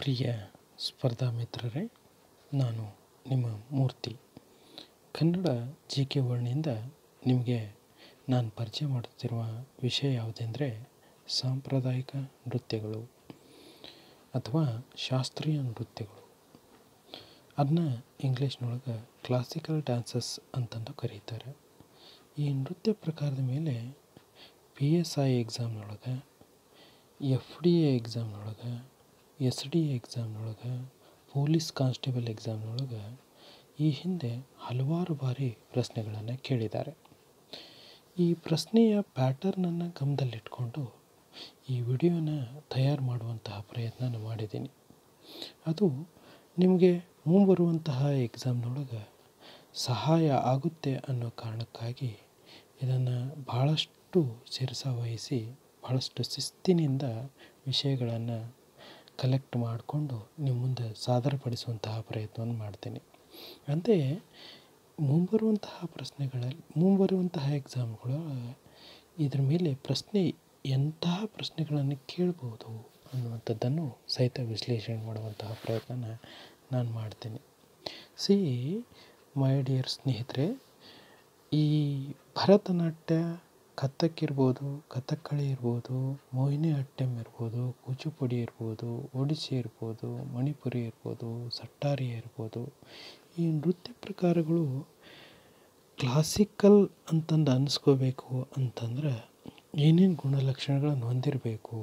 ಪ್ರಿಯ ಸ್ಪರ್ಧಾ ಮಿತ್ರರೇ ನಾನು ನಿಮ್ಮ ಮೂರ್ತಿ ಕನ್ನಡ ಜಿ ಕೆ ವರ್ಲ್ಡ್ನಿಂದ ನಿಮಗೆ ನಾನು ಪರಿಚಯ ಮಾಡುತ್ತಿರುವ ವಿಷಯ ಯಾವುದೆಂದರೆ ಸಾಂಪ್ರದಾಯಿಕ ನೃತ್ಯಗಳು ಅಥವಾ ಶಾಸ್ತ್ರೀಯ ನೃತ್ಯಗಳು ಅದನ್ನ ಇಂಗ್ಲೀಷ್ನೊಳಗೆ ಕ್ಲಾಸಿಕಲ್ ಡ್ಯಾನ್ಸಸ್ ಅಂತಂದು ಕರೀತಾರೆ ಈ ನೃತ್ಯ ಪ್ರಕಾರದ ಮೇಲೆ ಪಿ ಎಸ್ ಐ ಎಕ್ಸಾಮ್ನೊಳಗೆ ಎಫ್ ಡಿ ಎ ಎಕ್ಸಾಮ್ನೊಳಗೆ ಎಸ್ ಡಿ ಎ ಎಕ್ಸಾಮ್ನೊಳಗೆ ಪೊಲೀಸ್ ಕಾನ್ಸ್ಟೇಬಲ್ ಎಕ್ಸಾಮ್ನೊಳಗೆ ಈ ಹಿಂದೆ ಹಲವಾರು ಬಾರಿ ಪ್ರಶ್ನೆಗಳನ್ನು ಕೇಳಿದ್ದಾರೆ ಈ ಪ್ರಶ್ನೆಯ ಪ್ಯಾಟರ್ನನ್ನು ಗಮನದಲ್ಲಿಟ್ಕೊಂಡು ಈ ವಿಡಿಯೋನ ತಯಾರು ಮಾಡುವಂತಹ ಪ್ರಯತ್ನ ಮಾಡಿದ್ದೀನಿ ಅದು ನಿಮಗೆ ಮುಂಬರುವಂತಹ ಎಕ್ಸಾಮ್ನೊಳಗೆ ಸಹಾಯ ಆಗುತ್ತೆ ಅನ್ನೋ ಕಾರಣಕ್ಕಾಗಿ ಇದನ್ನು ಭಾಳಷ್ಟು ಶಿರಸಾವಹಿಸಿ ಭಾಳಷ್ಟು ಶಿಸ್ತಿನಿಂದ ವಿಷಯಗಳನ್ನು ಕಲೆಕ್ಟ್ ಮಾಡಿಕೊಂಡು ನಿಮ್ಮ ಮುಂದೆ ಸಾದರಪಡಿಸುವಂತಹ ಪ್ರಯತ್ನವನ್ನು ಮಾಡ್ತೀನಿ ಅಂತೆಯೇ ಮುಂಬರುವಂತಹ ಪ್ರಶ್ನೆಗಳಲ್ಲಿ ಮುಂಬರುವಂತಹ ಎಕ್ಸಾಮ್ಗಳು ಇದ್ರ ಮೇಲೆ ಪ್ರಶ್ನೆ ಎಂತಹ ಪ್ರಶ್ನೆಗಳನ್ನು ಕೇಳ್ಬೋದು ಅನ್ನುವಂಥದ್ದನ್ನು ಸಹಿತ ವಿಶ್ಲೇಷಣೆ ಮಾಡುವಂತಹ ಪ್ರಯತ್ನನ ನಾನು ಮಾಡ್ತೀನಿ ಸಿ ಮೈ ಡಿಯರ್ ಸ್ನೇಹಿತರೆ ಈ ಭರತನಾಟ್ಯ ಕಥಕ್ ಇರ್ಬೋದು ಕಥಕ್ಕಳಿ ಇರ್ಬೋದು ಮೋಹಿನಿ ಅಟ್ಟಂ ಇರ್ಬೋದು ಕೂಚಿಪುಡಿ ಇರ್ಬೋದು ಒಡಿಸ್ಸಿ ಇರ್ಬೋದು ಮಣಿಪುರಿ ಇರ್ಬೋದು ಸಟ್ಟಾರಿ ಇರ್ಬೋದು ಈ ನೃತ್ಯ ಪ್ರಕಾರಗಳು ಕ್ಲಾಸಿಕಲ್ ಅಂತಂದು ಅನ್ನಿಸ್ಕೋಬೇಕು ಅಂತಂದ್ರೆ ಏನೇನು ಗುಣಲಕ್ಷಣಗಳನ್ನು ಹೊಂದಿರಬೇಕು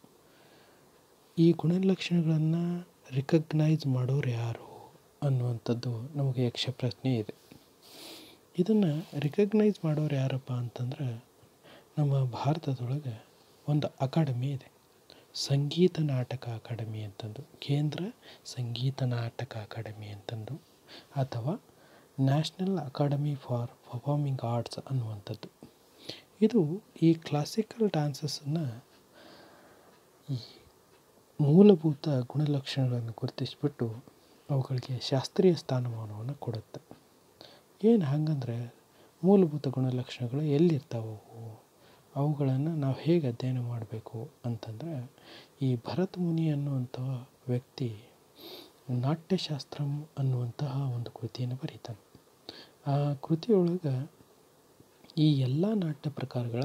ಈ ಗುಣಲಕ್ಷಣಗಳನ್ನು ರಿಕಗ್ನೈಸ್ ಮಾಡೋರು ಯಾರು ಅನ್ನುವಂಥದ್ದು ನಮಗೆ ಯಕ್ಷ ಪ್ರಶ್ನೆ ಇದೆ ಇದನ್ನು ರಿಕಗ್ನೈಸ್ ಮಾಡೋರು ಯಾರಪ್ಪ ಅಂತಂದ್ರೆ ನಮ್ಮ ಭಾರತದೊಳಗೆ ಒಂದು ಅಕಾಡೆಮಿ ಇದೆ ಸಂಗೀತ ನಾಟಕ ಅಕಾಡೆಮಿ ಅಂತಂದು ಕೇಂದ್ರ ಸಂಗೀತ ನಾಟಕ ಅಕಾಡೆಮಿ ಅಂತಂದು ಅಥವಾ national academy for performing arts ಅನ್ನುವಂಥದ್ದು ಇದು ಈ ಕ್ಲಾಸಿಕಲ್ ಡ್ಯಾನ್ಸಸನ್ನು ಈ ಮೂಲಭೂತ ಗುಣಲಕ್ಷಣಗಳನ್ನು ಗುರುತಿಸಿಬಿಟ್ಟು ಅವುಗಳಿಗೆ ಶಾಸ್ತ್ರೀಯ ಸ್ಥಾನಮಾನವನ್ನು ಕೊಡುತ್ತೆ ಏನು ಹಾಗಂದ್ರೆ ಮೂಲಭೂತ ಗುಣಲಕ್ಷಣಗಳು ಎಲ್ಲಿರ್ತಾವೆ ಅವು ಅವುಗಳನ್ನು ನಾವು ಹೇಗೆ ಅಧ್ಯಯನ ಮಾಡಬೇಕು ಅಂತಂದರೆ ಈ ಭರತ ಮುನಿ ಅನ್ನುವಂಥ ವ್ಯಕ್ತಿ ನಾಟ್ಯಶಾಸ್ತ್ರಂ ಅನ್ನುವಂತಹ ಒಂದು ಕೃತಿಯನ್ನು ಬರೀತಾನೆ ಆ ಕೃತಿಯೊಳಗೆ ಈ ಎಲ್ಲ ನಾಟ್ಯ ಪ್ರಕಾರಗಳ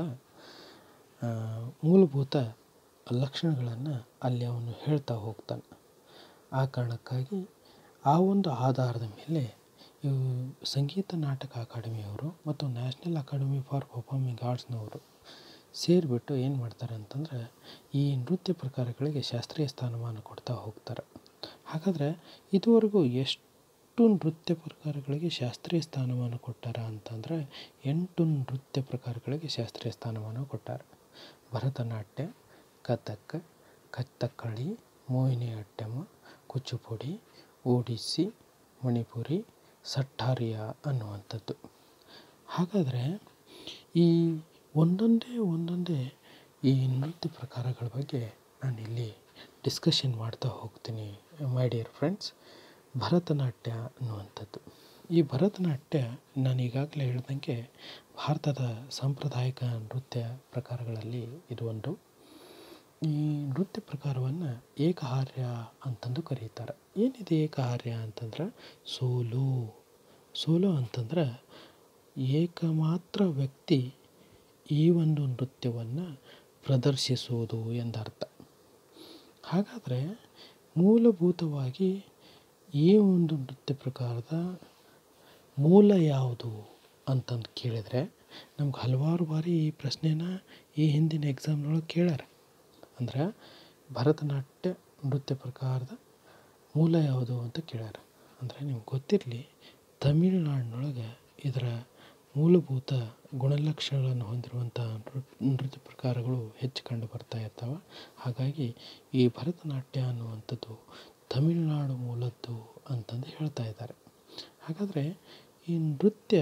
ಮೂಲಭೂತ ಲಕ್ಷಣಗಳನ್ನು ಅಲ್ಲಿ ಅವನು ಹೇಳ್ತಾ ಹೋಗ್ತಾನೆ ಆ ಕಾರಣಕ್ಕಾಗಿ ಆ ಒಂದು ಆಧಾರದ ಮೇಲೆ ಇವು ಸಂಗೀತ ನಾಟಕ ಅಕಾಡೆಮಿಯವರು ಮತ್ತು ನ್ಯಾಷನಲ್ ಅಕಾಡೆಮಿ ಫಾರ್ ಪರ್ಫಾರ್ಮಿಂಗ್ ಆರ್ಟ್ಸ್ನವರು ಸೇರಿಬಿಟ್ಟು ಏನು ಮಾಡ್ತಾರೆ ಅಂತಂದರೆ ಈ ನೃತ್ಯ ಪ್ರಕಾರಗಳಿಗೆ ಶಾಸ್ತ್ರೀಯ ಸ್ಥಾನಮಾನ ಕೊಡ್ತಾ ಹೋಗ್ತಾರೆ ಹಾಗಾದರೆ ಇದುವರೆಗೂ ಎಷ್ಟು ನೃತ್ಯ ಪ್ರಕಾರಗಳಿಗೆ ಶಾಸ್ತ್ರೀಯ ಸ್ಥಾನಮಾನ ಕೊಟ್ಟಾರ ಅಂತಂದರೆ ಎಂಟು ನೃತ್ಯ ಪ್ರಕಾರಗಳಿಗೆ ಶಾಸ್ತ್ರೀಯ ಸ್ಥಾನಮಾನ ಕೊಟ್ಟಾರ ಭರತನಾಟ್ಯ ಕಥಕ್ ಕಥಕ್ಕಳಿ ಮೋಹಿನಿ ಅಟ್ಟಂ ಕೂಚಿಪುಡಿ ಒಡಿಸ್ಸಿ ಮಣಿಪುರಿ ಸಟ್ಟಾರಿಯ ಅನ್ನುವಂಥದ್ದು ಹಾಗಾದರೆ ಈ ಒಂದೊಂದೇ ಒಂದೊಂದೇ ಈ ನೃತ್ಯ ಪ್ರಕಾರಗಳ ಬಗ್ಗೆ ನಾನಿಲ್ಲಿ ಡಿಸ್ಕಷನ್ ಮಾಡ್ತಾ ಹೋಗ್ತೀನಿ ಮೈ ಡಿಯರ್ ಫ್ರೆಂಡ್ಸ್ ಭರತನಾಟ್ಯ ಅನ್ನುವಂಥದ್ದು ಈ ಭರತನಾಟ್ಯ ನಾನು ಈಗಾಗಲೇ ಹೇಳ್ದಂಗೆ ಭಾರತದ ಸಾಂಪ್ರದಾಯಿಕ ನೃತ್ಯ ಪ್ರಕಾರಗಳಲ್ಲಿ ಇದು ಒಂದು ಈ ನೃತ್ಯ ಪ್ರಕಾರವನ್ನು ಏಕಹಾರ್ಯ ಅಂತಂದು ಕರೀತಾರೆ ಏನಿದೆ ಏಕಹಾರ್ಯ ಅಂತಂದ್ರೆ ಸೋಲು ಸೋಲು ಅಂತಂದ್ರೆ ಏಕಮಾತ್ರ ವ್ಯಕ್ತಿ ಈ ಒಂದು ನೃತ್ಯವನ್ನು ಪ್ರದರ್ಶಿಸುವುದು ಎಂದರ್ಥ ಹಾಗಾದರೆ ಮೂಲಭೂತವಾಗಿ ಈ ಒಂದು ನೃತ್ಯ ಪ್ರಕಾರದ ಮೂಲ ಯಾವುದು ಅಂತಂದು ಕೇಳಿದರೆ ನಮ್ಗೆ ಹಲವಾರು ಬಾರಿ ಈ ಪ್ರಶ್ನೆನ ಈ ಹಿಂದಿನ ಎಕ್ಸಾಮ್ನೊಳಗೆ ಕೇಳ್ಯಾರ ಅಂದ್ರೆ ಭರತನಾಟ್ಯ ನೃತ್ಯ ಪ್ರಕಾರದ ಮೂಲ ಯಾವುದು ಅಂತ ಕೇಳ್ಯಾರ ಅಂದರೆ ನಿಮ್ಗೆ ಗೊತ್ತಿರಲಿ ತಮಿಳುನಾಡಿನೊಳಗೆ ಇದರ ಮೂಲಭೂತ ಗುಣಲಕ್ಷಣಗಳನ್ನು ಹೊಂದಿರುವಂಥ ನೃತ್ಯ ಪ್ರಕಾರಗಳು ಹೆಚ್ಚು ಕಂಡು ಬರ್ತಾ ಇರ್ತಾವೆ ಹಾಗಾಗಿ ಈ ಭರತನಾಟ್ಯ ಅನ್ನುವಂಥದ್ದು ತಮಿಳುನಾಡು ಮೂಲದ್ದು ಅಂತಂದು ಹೇಳ್ತಾ ಇದ್ದಾರೆ ಹಾಗಾದರೆ ಈ ನೃತ್ಯ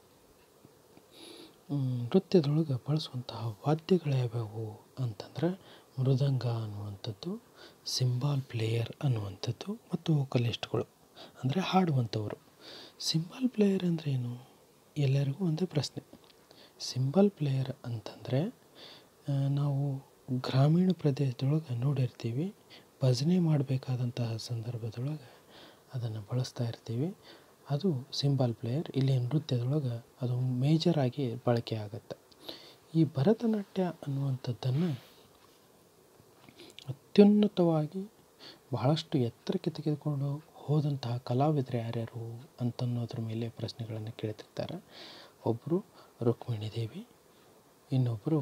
ನೃತ್ಯದೊಳಗೆ ಬಳಸುವಂತಹ ವಾದ್ಯಗಳು ಯಾವ್ಯಾವು ಅಂತಂದ್ರೆ ಮೃದಂಗ ಅನ್ನುವಂಥದ್ದು ಸಿಂಬಾಲ್ ಪ್ಲೇಯರ್ ಅನ್ನುವಂಥದ್ದು ಮತ್ತು ವೋಕಲಿಸ್ಟ್ಗಳು ಅಂದರೆ ಹಾಡುವಂಥವರು ಸಿಂಬಲ್ ಪ್ಲೇಯರ್ ಅಂದರೆ ಏನು ಎಲ್ಲರಿಗೂ ಒಂದೇ ಪ್ರಶ್ನೆ ಸಿಂಬಲ್ ಪ್ಲೇಯರ್ ಅಂತಂದರೆ ನಾವು ಗ್ರಾಮೀಣ ಪ್ರದೇಶದೊಳಗೆ ನೋಡಿರ್ತೀವಿ ಭಜನೆ ಮಾಡಬೇಕಾದಂತಹ ಸಂದರ್ಭದೊಳಗೆ ಅದನ್ನು ಬಳಸ್ತಾ ಇರ್ತೀವಿ ಅದು ಸಿಂಬಲ್ ಪ್ಲೇಯರ್ ಇಲ್ಲಿ ನೃತ್ಯದೊಳಗೆ ಅದು ಮೇಜರಾಗಿ ಬಳಕೆ ಆಗುತ್ತೆ ಈ ಭರತನಾಟ್ಯ ಅನ್ನುವಂಥದ್ದನ್ನು ಅತ್ಯುನ್ನತವಾಗಿ ಬಹಳಷ್ಟು ಎತ್ತರಕ್ಕೆ ತೆಗೆದುಕೊಂಡು ಹೋದಂತಹ ಕಲಾವಿದರು ಯಾರ್ಯಾರು ಅಂತನ್ನೋದ್ರ ಮೇಲೆ ಪ್ರಶ್ನೆಗಳನ್ನು ಕೇಳ್ತಿರ್ತಾರೆ ಒಬ್ಬರು ರುಕ್ಮಿಣಿ ದೇವಿ ಇನ್ನೊಬ್ಬರು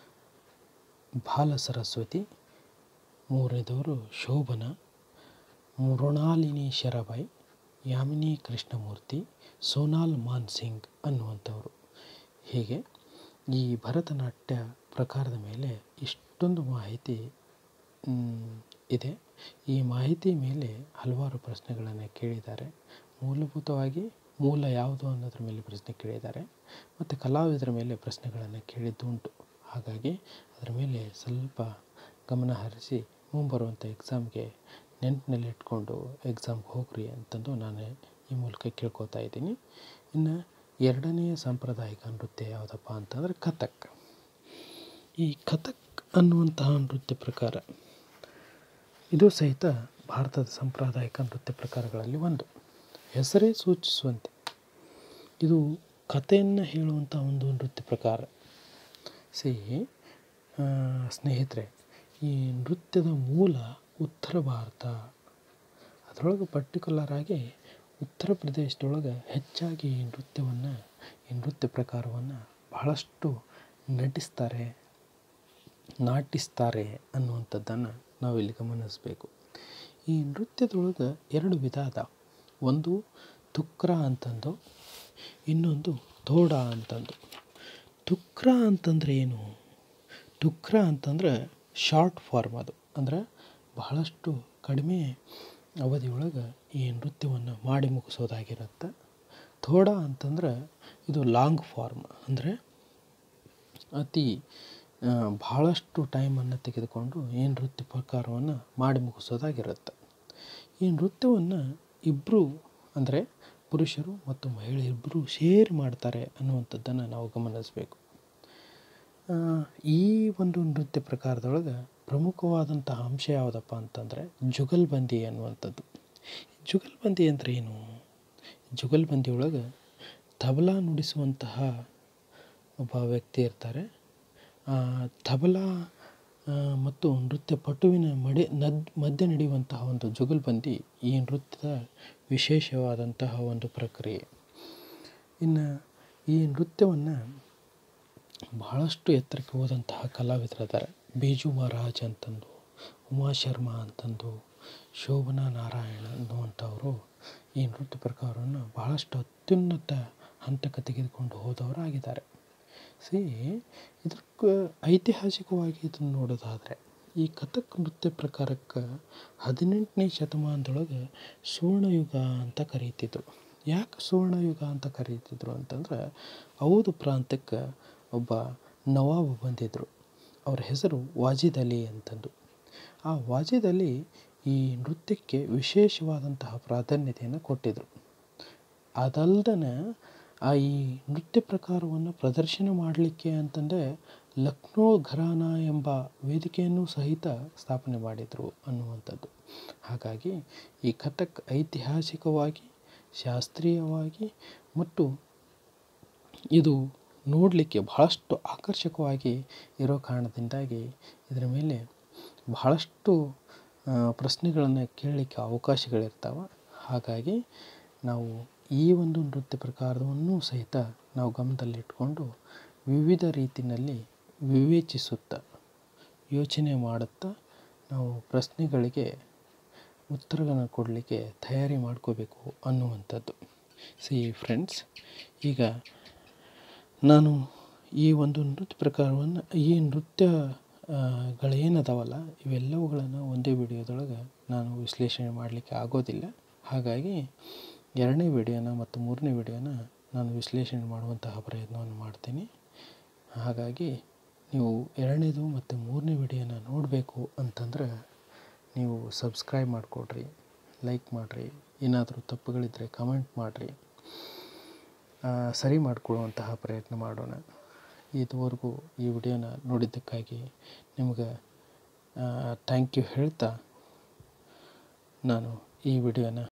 ಬಾಲ ಸರಸ್ವತಿ ಮೂರನೇದವರು ಶೋಭನ ಮೃಣಾಲಿನಿ ಶರಬಾಯಿ ಯಾಮಿನಿ ಕೃಷ್ಣಮೂರ್ತಿ ಸೋನಾಲ್ ಮಾನ್ಸಿಂಗ್ ಅನ್ನುವಂಥವರು ಹೀಗೆ ಈ ಭರತನಾಟ್ಯ ಪ್ರಕಾರದ ಮೇಲೆ ಇಷ್ಟೊಂದು ಮಾಹಿತಿ ಇದೆ ಈ ಮಾಹಿತಿ ಮೇಲೆ ಹಲವಾರು ಪ್ರಶ್ನೆಗಳನ್ನು ಕೇಳಿದ್ದಾರೆ ಮೂಲಭೂತವಾಗಿ ಮೂಲ ಯಾವುದು ಅನ್ನೋದ್ರ ಮೇಲೆ ಪ್ರಶ್ನೆ ಕೇಳಿದ್ದಾರೆ ಮತ್ತು ಕಲಾವಿದರ ಮೇಲೆ ಪ್ರಶ್ನೆಗಳನ್ನು ಕೇಳಿದ್ದು ಉಂಟು ಹಾಗಾಗಿ ಅದರ ಮೇಲೆ ಸ್ವಲ್ಪ ಗಮನ ಹರಿಸಿ ಮುಂಬರುವಂಥ ಎಕ್ಸಾಮ್ಗೆ ನೆನಪಿನಲ್ಲಿ ಇಟ್ಕೊಂಡು ಎಕ್ಸಾಮ್ಗೆ ಹೋಗ್ರಿ ಅಂತಂದು ನಾನು ಈ ಮೂಲಕ ಕೇಳ್ಕೊತಾ ಇದ್ದೀನಿ ಇನ್ನು ಎರಡನೆಯ ಸಾಂಪ್ರದಾಯಿಕ ನೃತ್ಯ ಯಾವುದಪ್ಪ ಅಂತಂದರೆ ಕಥಕ್ ಈ ಕಥಕ್ ಅನ್ನುವಂತಹ ನೃತ್ಯ ಪ್ರಕಾರ ಇದು ಸಹಿತ ಭಾರತದ ಸಾಂಪ್ರದಾಯಿಕ ನೃತ್ಯ ಪ್ರಕಾರಗಳಲ್ಲಿ ಒಂದು ಹೆಸರೇ ಸೂಚಿಸುವಂತೆ ಇದು ಕಥೆಯನ್ನು ಹೇಳುವಂಥ ಒಂದು ನೃತ್ಯ ಪ್ರಕಾರ ಸಿ ಸ್ನೇಹಿತರೆ ಈ ನೃತ್ಯದ ಮೂಲ ಉತ್ತರ ಭಾರತ ಅದರೊಳಗೆ ಪರ್ಟಿಕ್ಯುಲರ್ ಆಗಿ ಉತ್ತರ ಪ್ರದೇಶದೊಳಗೆ ಹೆಚ್ಚಾಗಿ ಈ ನೃತ್ಯವನ್ನು ಈ ನೃತ್ಯ ಪ್ರಕಾರವನ್ನು ಬಹಳಷ್ಟು ನಟಿಸ್ತಾರೆ ನಾಟಿಸ್ತಾರೆ ಅನ್ನುವಂಥದ್ದನ್ನು ನಾವಿಲ್ಲಿ ಗಮನಿಸಬೇಕು ಈ ನೃತ್ಯದೊಳಗೆ ಎರಡು ವಿಧ ಅದಾವ ಒಂದು ತುಕ್ರ ಅಂತಂದು ಇನ್ನೊಂದು ತೋಡ ಅಂತಂದು ತುಕ್ರ ಅಂತಂದರೆ ಏನು ತುಕ್ರ ಅಂತಂದ್ರೆ ಶಾರ್ಟ್ ಫಾರ್ಮ್ ಅದು ಅಂದ್ರೆ ಬಹಳಷ್ಟು ಕಡಿಮೆ ಅವಧಿಯೊಳಗೆ ಈ ನೃತ್ಯವನ್ನು ಮಾಡಿ ಮುಗಿಸೋದಾಗಿರುತ್ತೆ ಥೋಡ ಅಂತಂದ್ರೆ ಇದು ಲಾಂಗ್ ಫಾರ್ಮ್ ಅಂದರೆ ಅತಿ ಭಾಳಷ್ಟು ಟೈಮನ್ನು ತೆಗೆದುಕೊಂಡು ಈ ನೃತ್ಯ ಪ್ರಕಾರವನ್ನು ಮಾಡಿ ಮುಗಿಸೋದಾಗಿರುತ್ತೆ ಈ ನೃತ್ಯವನ್ನು ಇಬ್ಬರು ಅಂದರೆ ಪುರುಷರು ಮತ್ತು ಮಹಿಳೆ ಇಬ್ಬರು ಸೇರಿ ಮಾಡ್ತಾರೆ ಅನ್ನುವಂಥದ್ದನ್ನು ನಾವು ಗಮನಿಸಬೇಕು ಈ ಒಂದು ನೃತ್ಯ ಪ್ರಕಾರದೊಳಗೆ ಪ್ರಮುಖವಾದಂತಹ ಅಂಶ ಯಾವುದಪ್ಪ ಅಂತಂದರೆ ಜುಗಲ್ಬಂದಿ ಅನ್ನುವಂಥದ್ದು ಜುಗಲ್ಬಂದಿ ಅಂದರೆ ಏನು ಜುಗಲ್ಬಂದಿ ಒಳಗೆ ತಬಲಾ ನುಡಿಸುವಂತಹ ಒಬ್ಬ ವ್ಯಕ್ತಿ ಇರ್ತಾರೆ ತಬಲಾ ಮತ್ತು ನೃತ್ಯ ಪಟುವಿನ ಮಡೆ ನದ್ ಮಧ್ಯೆ ನಡೆಯುವಂತಹ ಒಂದು ಜುಗಲ್ಬಂದಿ ಈ ನೃತ್ಯದ ವಿಶೇಷವಾದಂತಹ ಒಂದು ಪ್ರಕ್ರಿಯೆ ಇನ್ನು ಈ ನೃತ್ಯವನ್ನು ಬಹಳಷ್ಟು ಎತ್ತರಕ್ಕೆ ಹೋದಂತಹ ಕಲಾವಿದರು ಅದಾರೆ ಬೇಜು ಮಹಾರಾಜ್ ಅಂತಂದು ಉಮಾ ಶರ್ಮಾ ಅಂತಂದು ಶೋಭನಾ ನಾರಾಯಣ ಅನ್ನುವಂಥವರು ಈ ನೃತ್ಯ ಪ್ರಕಾರವನ್ನು ಬಹಳಷ್ಟು ಅತ್ಯುನ್ನತ ಹಂತಕ್ಕೆ ತೆಗೆದುಕೊಂಡು ಹೋದವರಾಗಿದ್ದಾರೆ ಸಿ ಇದಕ್ಕೆ ಐತಿಹಾಸಿಕವಾಗಿ ಇದನ್ನು ನೋಡೋದಾದರೆ ಈ ಕಥಕ್ ನೃತ್ಯ ಪ್ರಕಾರಕ್ಕೆ ಹದಿನೆಂಟನೇ ಶತಮಾನದೊಳಗೆ ಸುವರ್ಣಯುಗ ಅಂತ ಕರೀತಿದ್ರು ಯಾಕೆ ಸುವರ್ಣಯುಗ ಅಂತ ಕರೀತಿದ್ರು ಅಂತಂದ್ರೆ ಔದ್ ಪ್ರಾಂತ್ಯಕ್ಕೆ ಒಬ್ಬ ನವಾಬ್ ಬಂದಿದ್ದರು ಅವ್ರ ಹೆಸರು ವಾಜಿದ್ ಅಲಿ ಅಂತಂದು ಆ ವಾಜಿದ್ ಅಲಿ ಈ ನೃತ್ಯಕ್ಕೆ ವಿಶೇಷವಾದಂತಹ ಪ್ರಾಧಾನ್ಯತೆಯನ್ನು ಕೊಟ್ಟಿದ್ದರು ಅದಲ್ದೇ ಆ ಈ ನೃತ್ಯ ಪ್ರಕಾರವನ್ನು ಪ್ರದರ್ಶನ ಮಾಡಲಿಕ್ಕೆ ಅಂತಂದರೆ ಲಕ್ನೋ ಘರಾನ ಎಂಬ ವೇದಿಕೆಯನ್ನು ಸಹಿತ ಸ್ಥಾಪನೆ ಮಾಡಿದರು ಅನ್ನುವಂಥದ್ದು ಹಾಗಾಗಿ ಈ ಕಥಕ್ ಐತಿಹಾಸಿಕವಾಗಿ ಶಾಸ್ತ್ರೀಯವಾಗಿ ಮತ್ತು ಇದು ನೋಡಲಿಕ್ಕೆ ಬಹಳಷ್ಟು ಆಕರ್ಷಕವಾಗಿ ಇರೋ ಕಾರಣದಿಂದಾಗಿ ಇದರ ಮೇಲೆ ಬಹಳಷ್ಟು ಪ್ರಶ್ನೆಗಳನ್ನು ಕೇಳಲಿಕ್ಕೆ ಅವಕಾಶಗಳಿರ್ತಾವೆ ಹಾಗಾಗಿ ನಾವು ಈ ಒಂದು ನೃತ್ಯ ಪ್ರಕಾರವನ್ನು ಸಹಿತ ನಾವು ಗಮನದಲ್ಲಿಟ್ಕೊಂಡು ವಿವಿಧ ರೀತಿಯಲ್ಲಿ ವಿವೇಚಿಸುತ್ತಾ ಯೋಚನೆ ಮಾಡುತ್ತಾ ನಾವು ಪ್ರಶ್ನೆಗಳಿಗೆ ಉತ್ತರಗಳನ್ನು ಕೊಡಲಿಕ್ಕೆ ತಯಾರಿ ಮಾಡ್ಕೋಬೇಕು ಅನ್ನುವಂಥದ್ದು ಸಿ ಫ್ರೆಂಡ್ಸ್ ಈಗ ನಾನು ಈ ಒಂದು ನೃತ್ಯ ಪ್ರಕಾರವನ್ನು ಈ ನೃತ್ಯ ಗಳೇನದಾವಲ್ಲ ಇವೆಲ್ಲವುಗಳನ್ನು ಒಂದೇ ವಿಡಿಯೋದೊಳಗೆ ನಾನು ವಿಶ್ಲೇಷಣೆ ಮಾಡಲಿಕ್ಕೆ ಆಗೋದಿಲ್ಲ ಹಾಗಾಗಿ ಎರಡನೇ ವಿಡಿಯೋನ ಮತ್ತು ಮೂರನೇ ವಿಡಿಯೋನ ನಾನು ವಿಶ್ಲೇಷಣೆ ಮಾಡುವಂತಹ ಪ್ರಯತ್ನವನ್ನು ಮಾಡ್ತೀನಿ ಹಾಗಾಗಿ ನೀವು ಎರಡನೇದು ಮತ್ತು ಮೂರನೇ ವಿಡಿಯೋನ ನೋಡಬೇಕು ಅಂತಂದ್ರೆ ನೀವು ಸಬ್ಸ್ಕ್ರೈಬ್ ಮಾಡಿಕೊಡ್ರಿ ಲೈಕ್ ಮಾಡಿರಿ ಏನಾದರೂ ತಪ್ಪುಗಳಿದ್ದರೆ ಕಮೆಂಟ್ ಮಾಡಿರಿ ಸರಿ ಮಾಡಿಕೊಳ್ಳುವಂತಹ ಪ್ರಯತ್ನ ಮಾಡೋಣ ಇದುವರೆಗೂ ಈ ವಿಡಿಯೋನ ನೋಡಿದ್ದಕ್ಕಾಗಿ ನಿಮ್ಗೆ ಥ್ಯಾಂಕ್ ಯು ಹೇಳ್ತಾ ನಾನು ಈ ವಿಡಿಯೋನ